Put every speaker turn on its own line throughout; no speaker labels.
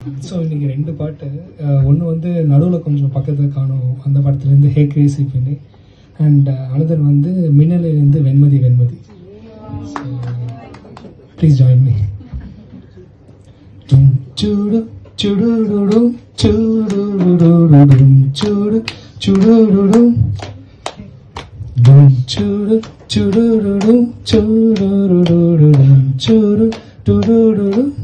so இன்னைக்கு ரெண்டு பாட்டு ஒன்று வந்து நடுவில் கொஞ்சம் பக்கத்தில் காணும் அந்த படத்துலேருந்து ஹே கிரேசி பின்னே அண்ட் அனதர் வந்து மின்னலிலிருந்து வெண்மதி வெண்மதி ப்ளீஸ் ஜாயின் மீ சுடு சுடுடுடும் சுடுடுடும் சுடு சுடுடுடும் டும் சுடு சுடுடுடும் சுடுடுடும் சுடு டுடுடுடும்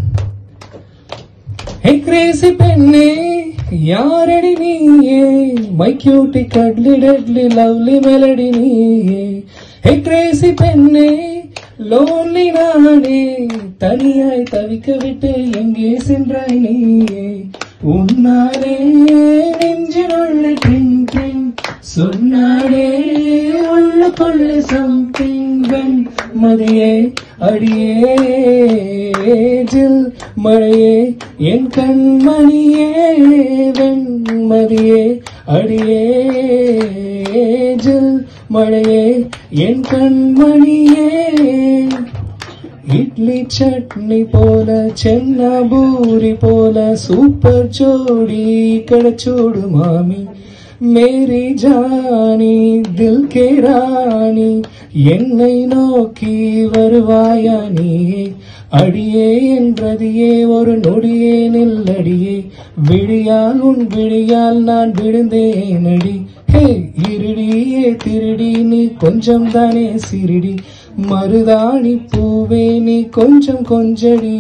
ஹே கிரேசி பெண்ணே யாரடி நீயே my cutie cuddly deadly lovely melody நீயே ஹே கிரேசி பெண்ணே லோன்லி நானே தனியாய் தவிக்க விட்டு எங்கே சென்றாய் நீயே உன்னாலே நெஞ்சினுள்ள டிங் டிங் சொன்னாலே உள்ள கொள்ள சம்திங் வெண் மதியே அடியே ஜில் மழையே என் கண்மணியே வெண்மதியே அடியே ஜில் மழையே என் கண்மணியே இட்லி சட்னி போல చెన్న பூரி போல సూపర్ జోడి ఇక్కడ చూడు మామి మేరీ జాனி தில் கே ராணி என்னை நோக்கி வருவாயா நீயே அடியே என்றதியே ஒரு நொடியே நில்லடியே விழியால் உன் விழியால் நான் விழுந்தேன் அடி ஹே இருடியே திருடி நீ கொஞ்சம் தானே சிரிடி மருதாணி பூவே நீ கொஞ்சம் கொஞ்சடி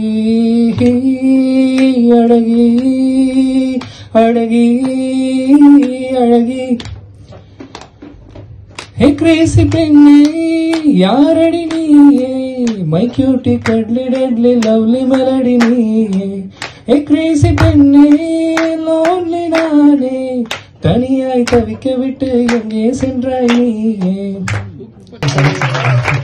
அழகி அழகி அழகி ஹே கிரேசி பெண்ணே யாரடி நீயே my cutie cuddly deadly lovely melody நீயே ஹே கிரேசி பெண்ணே லோன்லி நானே தனியாய் தவிக்க விட்டு எங்கே சென்றாய் நீயே